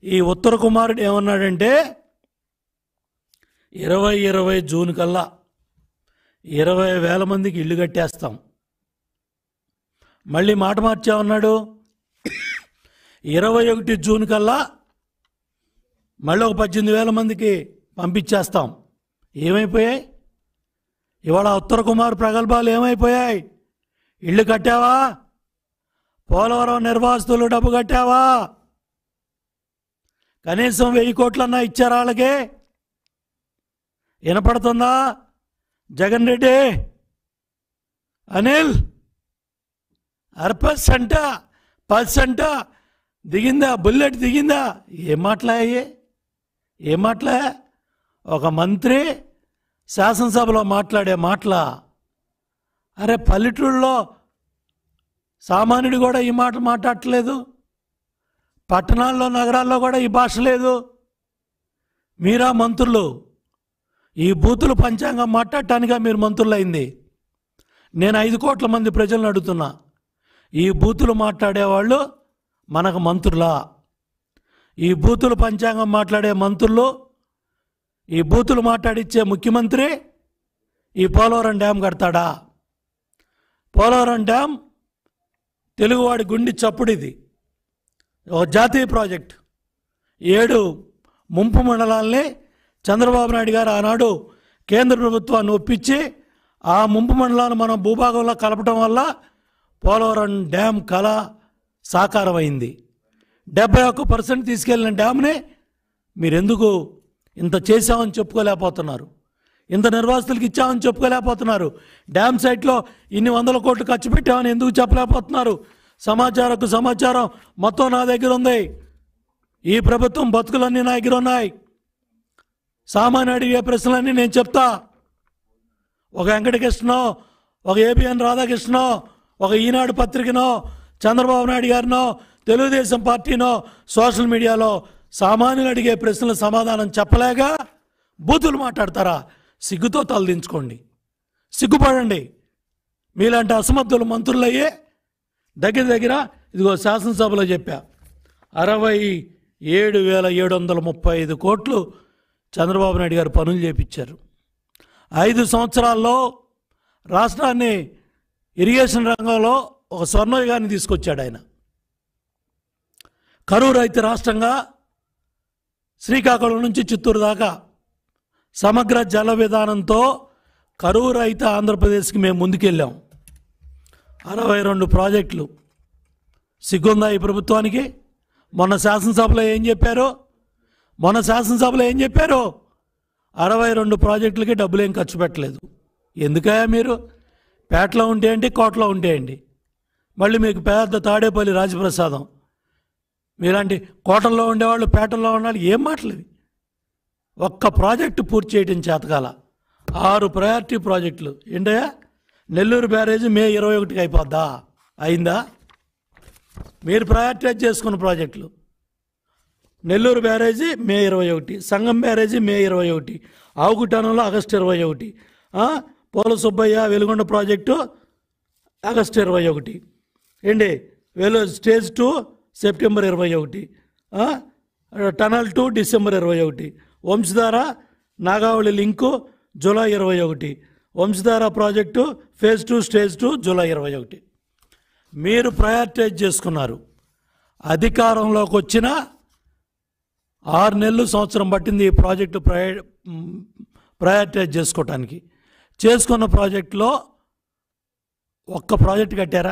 ఈ ఉత్తర కుమారుడు ఏమన్నాడంటే ఇరవై ఇరవై జూన్ కల్లా ఇరవై వేల మందికి ఇల్లు కట్టేస్తాం మళ్ళీ మాట మార్చామన్నాడు ఇరవై ఒకటి జూన్ కల్లా మళ్ళీ ఒక పద్దెనిమిది వేల మందికి పంపించేస్తాం ఏమైపోయాయి ఇవాళ ఉత్తర కుమార్ ప్రగల్భాలు ఏమైపోయాయి ఇల్లు కట్టావా పోలవరం నిర్వాసితులు డబ్బు కట్టావా కనీసం వెయ్యి కోట్లన్నా ఇచ్చారా వాళ్ళకి వినపడుతుందా జగన్ రెడ్డి అనిల్ అర పర్సెంట పర్సెంట దిగిందా బుల్లెట్ దిగిందా ఏం మాట్లాడాయి ఏం మాట్లా ఒక మంత్రి శాసనసభలో మాట్లాడే మాటల అరే పల్లెటూళ్ళలో సామాన్యుడు కూడా ఈ మాట మాట్లాడట్లేదు పట్టణాల్లో నగరాల్లో కూడా ఈ భాష లేదు మీరా మంత్రులు ఈ బూతులు పంచాంగం మాట్లాడటానిగా మీరు మంత్రులు అయింది నేను ఐదు కోట్ల మంది ప్రజలను అడుగుతున్నా ఈ బూతులు మాట్లాడేవాళ్ళు మనకు మంత్రులా ఈ బూతులు పంచాంగం మాట్లాడే మంత్రులు ఈ బూతులు మాట్లాడిచ్చే ముఖ్యమంత్రి ఈ పోలవరం డ్యామ్ కడతాడా పోలవరం డ్యామ్ తెలుగువాడి గుండి చప్పుడు ఇది ఒక జాతీయ ప్రాజెక్ట్ ఏడు ముంపు మండలాల్ని చంద్రబాబు నాయుడు గారు ఆనాడు కేంద్ర ప్రభుత్వాన్ని ఒప్పించి ఆ ముంపు మండలాన్ని మనం భూభాగంలో కలపటం వల్ల పోలవరం డ్యామ్ కళ సాకారమైంది డెబ్బై ఒక్క పర్సెంట్ తీసుకెళ్ళిన డ్యామ్ని మీరెందుకు ఇంత చేశామని చెప్పుకోలేకపోతున్నారు ఇంత నిర్వాసితులకు ఇచ్చామని చెప్పుకోలేకపోతున్నారు డ్యామ్ సైట్లో ఇన్ని వందల కోట్లు ఖర్చు పెట్టామని ఎందుకు చెప్పలేకపోతున్నారు సమాచారకు సమాచారం మొత్తం నా దగ్గర ఉంది ఈ ప్రభుత్వం బతుకులన్నీ నా దగ్గర ఉన్నాయి సామాన్య అడిగే ప్రశ్నలన్నీ నేను చెప్తా ఒక వెంకటకృష్ణో ఒక ఏబిఎన్ రాధాకృష్ణో ఒక ఈనాడు పత్రికనో చంద్రబాబు నాయుడు గారినో తెలుగుదేశం పార్టీనో సోషల్ మీడియాలో సామాన్యులు అడిగే ప్రశ్నల సమాధానం చెప్పలేక బూతులు మాట్లాడతారా సిగ్గుతో తలదించుకోండి సిగ్గుపడండి మీలాంటి అసమర్థులు మంత్రులయ్యే దగ్గర దగ్గర ఇదిగో శాసనసభలో చెప్పా అరవై ఏడు వేల ఏడు వందల ముప్పై ఐదు కోట్లు చంద్రబాబు నాయుడు గారు పనులు చేపించారు ఐదు సంవత్సరాల్లో రాష్ట్రాన్ని ఇరిగేషన్ రంగంలో ఒక స్వర్ణయుగాన్ని తీసుకొచ్చాడు ఆయన కరువు రైతు రాష్ట్రంగా శ్రీకాకుళం నుంచి చిత్తూరు దాకా సమగ్ర జల విధానంతో కరువు రైతు ఆంధ్రప్రదేశ్కి మేము ముందుకెళ్ళాం అరవై రెండు ప్రాజెక్టులు సిగ్గుందా ఈ ప్రభుత్వానికి మొన్న శాసనసభలో ఏం చెప్పారు మొన్న శాసనసభలో ఏం చెప్పారు అరవై రెండు ప్రాజెక్టులకి డబ్బులు ఏం ఖర్చు పెట్టలేదు ఎందుకయ్యా మీరు పేటలో ఉంటే ఏంటి కోటలో ఉంటే ఏంటి మళ్ళీ మీకు పెద్ద తాడేపల్లి రాజప్రసాదం మీలాంటి కోటల్లో ఉండేవాళ్ళు పేటల్లో ఉన్నవాళ్ళు ఏం మాటలేవి ఒక్క ప్రాజెక్టు పూర్తి చేయడం చేతకాల ఆరు ప్రయారిటీ ప్రాజెక్టులు ఏంటయ్యా నెల్లూరు బ్యారేజ్ మే ఇరవై ఒకటికి అయిపోద్దా అయిందా మీరు ప్రయారిటైజ్ చేసుకున్న ప్రాజెక్టులు నెల్లూరు బ్యారేజీ మే ఇరవై ఒకటి సంగం బ్యారేజీ మే ఇరవై ఒకటి ఆవుగుట్టానంలో ఆగస్టు ఇరవై ఒకటి ఆ, పోల సుబ్బయ్య వెలుగొండ ప్రాజెక్టు ఆగస్టు ఇరవై ఒకటి ఏంటి వెలు స్టేజ్ టూ సెప్టెంబర్ ఇరవై ఒకటి ఆ, టనల్ టూ డిసెంబర్ ఇరవై ఒకటి వంశధార నాగావళి లింకు జూలై ఇరవై ఒకటి Vamsadhara project phase two stage two July ఇరవై ఒకటి మీరు ప్రయారిటైజ్ చేసుకున్నారు అధికారంలోకి వచ్చిన ఆరు నెలలు సంవత్సరం పట్టింది ఈ ప్రాజెక్టు ప్రయ ప్రయారిటైజ్ చేసుకోవటానికి చేసుకున్న ప్రాజెక్టులో ఒక్క ప్రాజెక్ట్ కట్టారా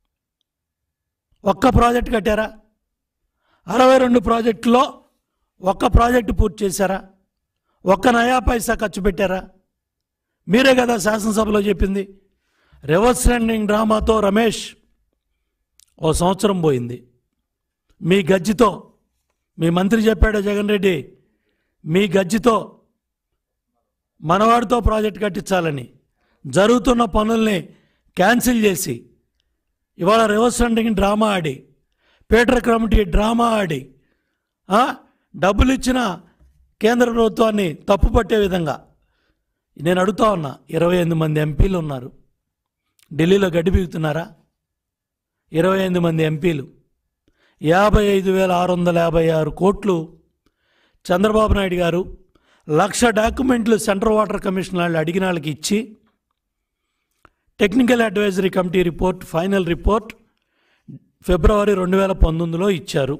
ఒక్క ప్రాజెక్ట్ కట్టారా అరవై రెండు ప్రాజెక్టులో ఒక్క ప్రాజెక్టు పూర్తి చేశారా ఒక్క నయా పైసా ఖర్చు పెట్టారా మీరే కదా శాసనసభలో చెప్పింది రివర్స్ రన్నింగ్ డ్రామాతో రమేష్ ఓ సంవత్సరం పోయింది మీ గజ్జితో మీ మంత్రి చెప్పాడు జగన్ రెడ్డి మీ గజ్జితో మనవాడితో ప్రాజెక్ట్ కట్టించాలని జరుగుతున్న పనుల్ని క్యాన్సిల్ చేసి ఇవాళ రివర్స్ రన్నింగ్ డ్రామా ఆడి పీటర్ కమిటీ డ్రామా ఆడి ఆ, డబ్బులు ఇచ్చిన కేంద్ర ప్రభుత్వాన్ని తప్పుపట్టే విధంగా నేను అడుగుతా ఉన్నా ఇరవై ఎనిమిది మంది ఎంపీలు ఉన్నారు ఢిల్లీలో గడ్డి పీకుతున్నారా ఇరవై ఎనిమిది మంది ఎంపీలు యాభై ఐదు వేల ఆరు వందల యాభై ఆరు కోట్లు చంద్రబాబు నాయుడు గారు లక్ష డాక్యుమెంట్లు సెంట్రల్ వాటర్ కమిషన్ వాళ్ళు అడిగిన వాళ్ళకి ఇచ్చి technical advisory committee report final report ఫిబ్రవరి రెండు వేల పంతొమ్మిదిలో ఇచ్చారు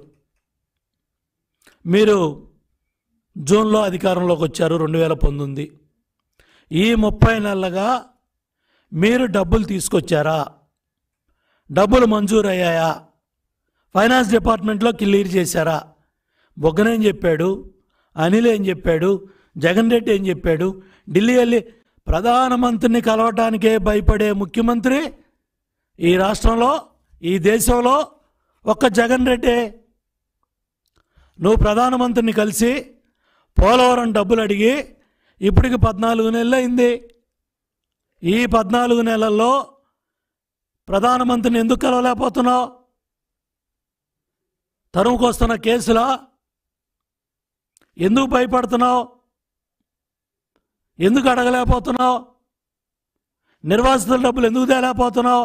మీరు జూన్లో అధికారంలోకి వచ్చారు రెండు వేల పంతొమ్మిది ఈ ముప్పై నెలలుగా మీరు డబ్బులు తీసుకొచ్చారా డబ్బులు మంజూరయ్యాయా ఫైనాన్స్ డిపార్ట్మెంట్లో క్లియర్ చేశారా బొగ్గనేం చెప్పాడు అనిల్ ఏం చెప్పాడు జగన్ రెడ్డి ఏం చెప్పాడు ఢిల్లీ వెళ్ళి ప్రధానమంత్రిని కలవటానికే భయపడే ముఖ్యమంత్రి ఈ రాష్ట్రంలో ఈ దేశంలో ఒక్క జగన్ రెడ్డే నువ్వు ప్రధానమంత్రిని కలిసి పోలవరం డబ్బులు అడిగి ఇప్పటికి పద్నాలుగు నెలలు అయింది ఈ పద్నాలుగు నెలల్లో ప్రధానమంత్రిని ఎందుకు కలవలేకపోతున్నావు తరువుకొస్తున్న కేసులా ఎందుకు భయపడుతున్నావు ఎందుకు అడగలేకపోతున్నావు నిర్వాసితుల డబ్బులు ఎందుకు తేలేకపోతున్నావు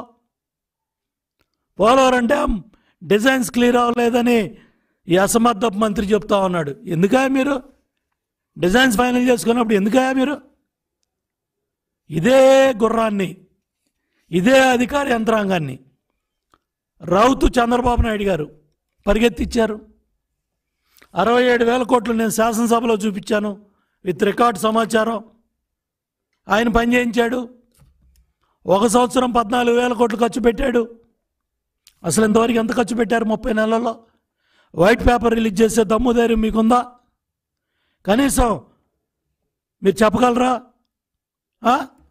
పోలవరం డ్యామ్ డిజైన్స్ క్లియర్ అవ్వలేదని ఈ అసమర్థపు మంత్రి చెప్తా ఉన్నాడు ఎందుకా మీరు డిజైన్స్ ఫైనల్ చేసుకున్నప్పుడు ఎందుకా మీరు ఇదే గుర్రాన్ని ఇదే అధికార యంత్రాంగాన్ని రౌతు చంద్రబాబు నాయుడు గారు పరిగెత్తిచ్చారు అరవై ఏడు వేల కోట్లు నేను శాసనసభలో చూపించాను విత్ రికార్డ్ సమాచారం ఆయన పని చేయించాడు ఒక సంవత్సరం పద్నాలుగు వేల కోట్లు ఖర్చు పెట్టాడు అసలు ఇంతవరకు ఎంత ఖర్చు పెట్టారు ముప్పై నెలల్లో వైట్ పేపర్ రిలీజ్ చేసే దమ్ము ధైర్యం మీకుందా కనీసం మీరు చెప్పగలరా ఆ?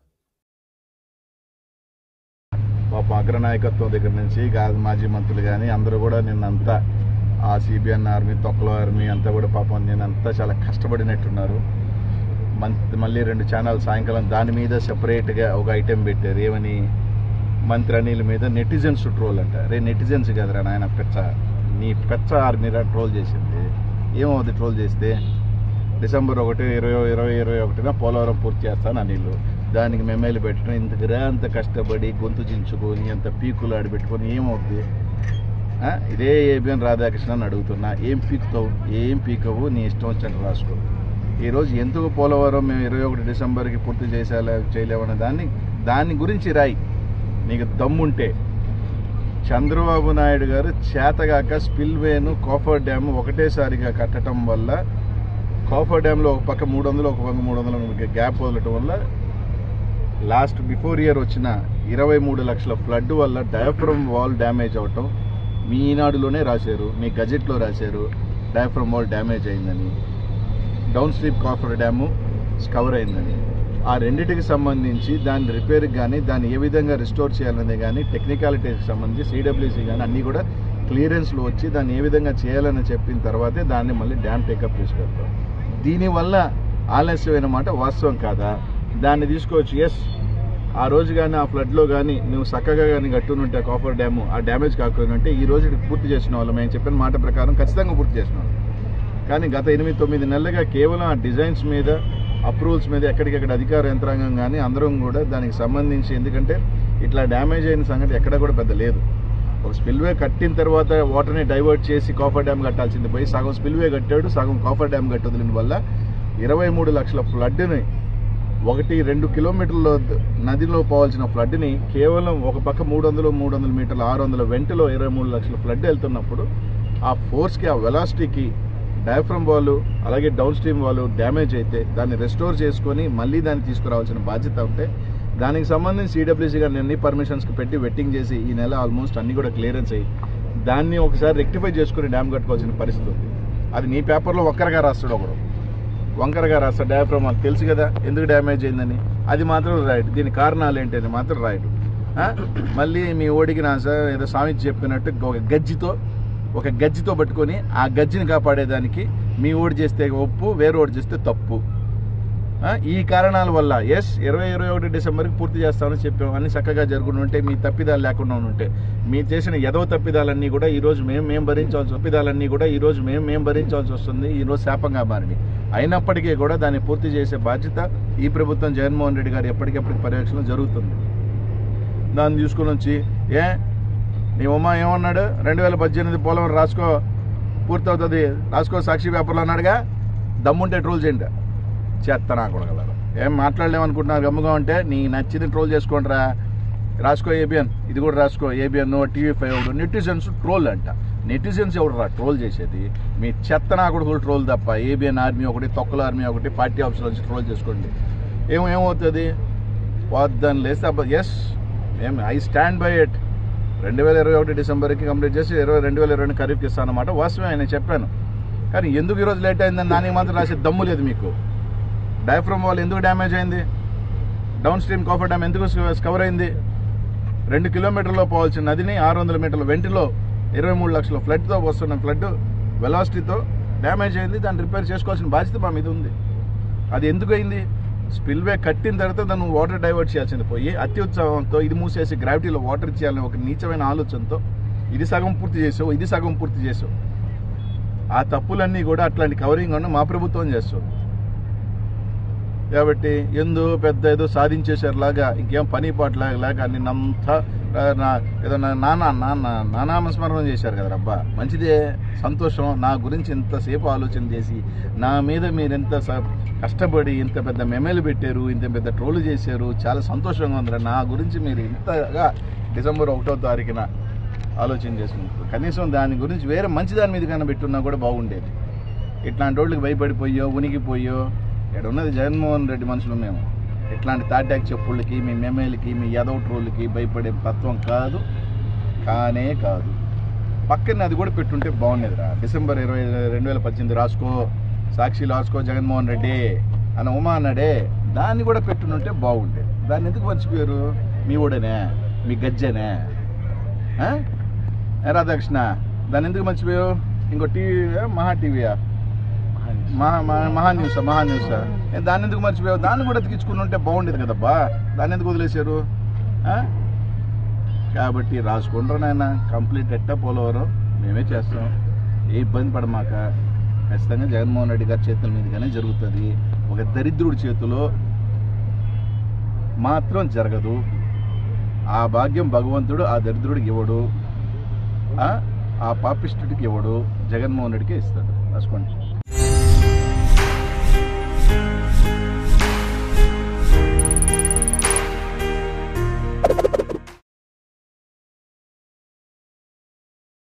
పాపం అగ్రనాయకత్వం దగ్గర నుంచి గా- మాజీ మంత్రులు కానీ అందరూ కూడా నిన్నంతా ఆ సిబిఎన్ ఆర్మీ తొక్కలో ఆర్మీ అంతా కూడా పాపం నేనంతా చాలా కష్టపడినట్టున్నారు మంత్ మళ్ళీ రెండు ఛానల్ సాయంకాలం దాని మీద సెపరేట్గా ఒక ఐటెం పెట్టారు ఏమని మంత్రి అనిల్ మీద నెటిజన్స్ ట్రోల్ అంట రే నెటిజన్స్ కదరా నాయన పెచ్చ నీ పెచ్చ ఆర్మీ ట్రోల్ చేసింది ఏమవుతుంది ట్రోల్ చేస్తే డిసెంబర్ ఒకటి ఇరవై ఇరవై ఇరవై ఒకటిన పోలవరం పూర్తి చేస్తాను అనిల్ దానికి మెమేలు పెట్టడం ఇంతకురా అంత కష్టపడి గొంతు చించుకొని అంత పీకులు ఆడిపెట్టుకొని ఏమవుద్ది ఆ? ఇదే ఏబిఎన్ రాధాకృష్ణ అని అడుగుతున్నా ఏం పీకుతావు ఏం పీకవు నీ ఇష్టం వచ్చినట్టు రాసుకో ఈరోజు ఎందుకు పోలవరం మేము ఇరవై ఒకటి డిసెంబర్కి పూర్తి చేసేలా చేయలేమనే దాన్ని దాని గురించి రాయి నీకు దమ్ముంటే చంద్రబాబు నాయుడు గారు చేతగాక స్పిల్వేను కోఫర్ డ్యామ్ ఒకటేసారిగా కట్టడం వల్ల కోఫర్ డ్యామ్లో ఒక పక్క మూడు వందలు ఒక పక్క మూడు వందల గ్యాప్ వదలటం వల్ల లాస్ట్ బిఫోర్ ఇయర్ వచ్చిన ఇరవై మూడు లక్షల ఫ్లడ్ వల్ల డయాఫ్రమ్ వాల్ డ్యామేజ్ అవటం మీ ఈనాడులోనే రాశారు మీ గజెట్లో రాశారు డయాఫ్రమ్ వాల్ డ్యామేజ్ అయిందని downstream coffer dam cover అయిందని ఆ రెండిటికి సంబంధించి దాని రిపేర్కి కానీ దాన్ని ఏ విధంగా రిస్టోర్ చేయాలనేది కానీ టెక్నికాలిటీకి సంబంధించి సిడబ్ల్యూసీ కానీ అన్నీ కూడా క్లియరెన్స్లో వచ్చి దాన్ని ఏ విధంగా చేయాలని చెప్పిన తర్వాతే దాన్ని మళ్ళీ డ్యామ్ టేకప్ చేసుకెళ్తాం దీనివల్ల ఆలస్యమైన మాట వాస్తవం కాదా దాన్ని తీసుకోవచ్చు ఎస్ ఆ రోజు కానీ ఆ ఫ్లడ్లో కానీ నువ్వు చక్కగా కానీ కట్టునుంటే కాఫర్ డ్యాము ఆ డ్యామేజ్ కాకుండా ఈ రోజు పూర్తి చేసిన వాళ్ళు మేము చెప్పిన మాట ప్రకారం ఖచ్చితంగా పూర్తి చేసిన వాళ్ళం కానీ గత ఎనిమిది తొమ్మిది నెలలుగా కేవలం ఆ డిజైన్స్ మీద అప్రూవల్స్ మీద ఎక్కడికెక్కడ అధికార యంత్రాంగం కానీ అందరం కూడా దానికి సంబంధించి ఎందుకంటే ఇట్లా డ్యామేజ్ అయిన సంగతి ఎక్కడ కూడా పెద్ద లేదు ఒక స్పిల్వే కట్టిన తర్వాత వాటర్ని డైవర్ట్ చేసి కాఫర్ డ్యామ్ కట్టాల్సింది పోయి సగం స్పిల్వే కట్టాడు సగం కాఫర్ డ్యామ్ కట్టదిలిన వల్ల ఇరవై మూడు లక్షల ఫ్లడ్ని ఒకటి రెండు కిలోమీటర్ల నదిలో పోవాల్సిన ఫ్లడ్ని కేవలం ఒక పక్క మూడు వందలు మూడు వందల మీటర్ల ఆరు వందల వెంటలో ఇరవై మూడు లక్షల ఫ్లడ్ వెళ్తున్నప్పుడు ఆ ఫోర్స్కి ఆ వెలాసిటీకి డయాఫ్రమ్ వాళ్ళు అలాగే డౌన్ స్ట్రీమ్ వాళ్ళు డ్యామేజ్ అయితే దాన్ని రెస్టోర్ చేసుకొని మళ్ళీ దాన్ని తీసుకురావాల్సిన బాధ్యత ఉంటే దానికి సంబంధించి సిడబ్ల్యూసీ గారిని అన్ని పర్మిషన్స్కి పెట్టి వెట్టింగ్ చేసి ఈ నెల ఆల్మోస్ట్ అన్ని కూడా క్లియరెన్స్ అయ్యి దాన్ని ఒకసారి రెక్టిఫై చేసుకుని డ్యామ్ కట్టుకోవాల్సిన పరిస్థితి ఉంది అది నీ పేపర్లో ఒక్కరిగా రాస్తాడు ఒకడు వంకరగా రాస్తాడు డయాఫ్రమ్ అని తెలుసు కదా ఎందుకు డ్యామేజ్ అయిందని అది మాత్రం రైట్ దీని కారణాలు ఏంటి అది మాత్రం రైట్ ఆ? మళ్ళీ మీ ఓడికి నా సార్ ఏదో స్వామి చెప్పినట్టు ఒక గజ్జితో ఒక గజ్జితో పట్టుకొని ఆ గజ్జిని కాపాడేదానికి మీ ఓడి చేస్తే ఒప్పు వేరే ఓడి చేస్తే తప్పు ఆ, ఈ కారణాల వల్ల ఎస్ ఇరవై ఇరవై ఒకటి డిసెంబర్కి పూర్తి చేస్తామని చెప్పాం అన్ని చక్కగా జరుగుతూ ఉంటే మీ తప్పిదాలు లేకుండా ఉంటే మీరు చేసిన ఎదవ తప్పిదాలన్నీ కూడా ఈ రోజు మేము మేము భరించాల్సి తప్పిదాలన్నీ కూడా ఈ రోజు మేము మేము భరించాల్సి వస్తుంది ఈ రోజు శాపంగా మారినాయి అయినప్పటికీ కూడా దాన్ని పూర్తి చేసే బాధ్యత ఈ ప్రభుత్వం జగన్మోహన్ రెడ్డి గారు ఎప్పటికెప్పటికి పర్యవేక్షణ జరుగుతుంది దాన్ని తీసుకుని వచ్చి ఏ నీ ఉమ్మ ఏమన్నాడు రెండు వేల పద్దెనిమిది పోలవరం రాసుకో పూర్తవుతుంది రాసుకో సాక్షి పేపర్లో అన్నాడుగా దమ్ముంటే ట్రోల్ చేయండి చేస్తానా కొడగలరు ఏం మాట్లాడలేమనుకుంటున్నారు గమ్ముగా ఉంటే నీ నచ్చింది ట్రోల్ చేసుకోండిరా రాసుకో ఏబిఎన్ ఇది కూడా రాసుకో ABN TV five netizens troll అంట నెటిజన్స్ ఎవడరా ట్రోల్ చేసేది మీ చెత్త నా కొడుకులు ట్రోల్ తప్ప ఏబిఎన్ ఆర్మీ ఒకటి తొక్కల ఆర్మీ ఒకటి పార్టీ ఆఫీసుల నుంచి ట్రోల్ చేసుకోండి ఏం ఏమవుతుంది వద్దని లేస్తే ఎస్ ఏం ఐ స్టాండ్ బై ఇట్ రెండు వేల ఇరవై ఒకటి డిసెంబర్కి కంప్లీట్ చేసి ఇరవై రెండు వేల ఇరవై ఖరీఫ్కి ఇస్తాను అనమాట వాస్తవమే నేను చెప్పాను కానీ ఎందుకు ఈరోజు లేట్ అయిందని దానికి మాత్రం రాసే దమ్ము లేదు మీకు డయాఫ్రమ్ వాల్ ఎందుకు డ్యామేజ్ అయింది డౌన్ స్ట్రీమ్ కాఫర్ డ్యామ్ ఎందుకు కవర్ అయింది రెండు కిలోమీటర్లో పోవాల్సిన నదిని ఆరు వందల మీటర్ల వెంటిలో ఇరవై మూడు లక్షల ఫ్లడ్తో వస్తున్న ఫ్లడ్ వెలాసిటీతో డ్యామేజ్ అయింది దాన్ని రిపేర్ చేసుకోవాల్సిన బాధ్యత మా మీద ఉంది అది ఎందుకు అయింది స్పిల్వే కట్టిన తర్వాత దాన్ని వాటర్ డైవర్ట్ చేయాల్సింది పోయి అతి ఉత్సాహంతో ఇది మూసేసి గ్రావిటీలో వాటర్ ఇచ్చేయాలని ఒక నీచమైన ఆలోచనతో ఇది సగం పూర్తి చేసావు ఇది సగం పూర్తి చేసావు ఆ తప్పులన్నీ కూడా అట్లాంటి కవరింగ్ ఉన్న మా ప్రభుత్వం చేస్తుంది కాబట్టి ఎందు పెద్ద ఏదో సాధించేసారులాగా ఇంకేం పని పాట లేక నిన్నంతా ఆ, నా ఏదో నా నాన్న నాన్న నానామస్మరణ చేశారు కదా అబ్బా మంచిదే సంతోషం నా గురించి ఇంతసేపు ఆలోచన చేసి నా మీద మీరు ఎంత స- కష్టపడి ఇంత పెద్ద మెమేలు పెట్టారు ఇంత పెద్ద ట్రోల్ చేశారు చాలా సంతోషంగా ఉందిరా నా గురించి మీరు ఇంతగా డిసెంబర్ ఒకటో తారీఖున ఆలోచన చేసుకుంటారు కనీసం దాని గురించి వేరే మంచి దాని మీద కన్నా పెట్టున్నా కూడా బాగుండేది ఇట్లాంటి వాళ్ళకి భయపడిపోయో ఉనికిపోయో ఇక్కడ ఉన్నది జగన్మోహన్ రెడ్డి మనుషులు మేము ఇట్లాంటి తాటాక్ చెప్పులకి మీ మెమేలకి మీ యదవ ట్రోల్కి భయపడే తత్వం కాదు కానే కాదు పక్కన అది కూడా పెట్టుంటే బాగుండేదిరా డిసెంబర్ ఇరవై రెండు వేల పద్దెనిమిది రాసుకో సాక్షి రాసుకో జగన్మోహన్ రెడ్డి అని ఉమా అన్నాడే దాన్ని కూడా పెట్టుంటే బాగుండేది దాన్ని ఎందుకు మర్చిపోయారు మీ ఊడనే మీ గజ్జనే ఆ? ఏ రాధాకృష్ణ దాన్ని ఎందుకు మర్చిపోయావు ఇంకో టీవీ మహా టీవీయా మహా మహా- మహా న్యూస్ మహా న్యూస్ ఏ, దాన్ని ఎందుకు మర్చిపోయావు దాన్ని కూడా ఎతికించుకుని ఉంటే బాగుండేది కదబ్బా దాన్ని ఎందుకు వదిలేశారు ఆ? కాబట్టి రాసుకుంటారు నాయన కంప్లీట్ ఎట్టా పోలవరం మేమే చేస్తాం ఏ ఇబ్బంది పడమాక ఖచ్చితంగా జగన్మోహన్ రెడ్డి గారి చేతుల మీదుగానే జరుగుతుంది ఒక దరిద్రుడి చేతిలో మాత్రం జరగదు ఆ భాగ్యం భగవంతుడు ఆ దరిద్రుడికి ఇవ్వడు ఆ? ఆ పాపిష్టుడికి ఇవ్వడు జగన్మోహన్ రెడ్డికి ఇస్తాడు రాసుకోండి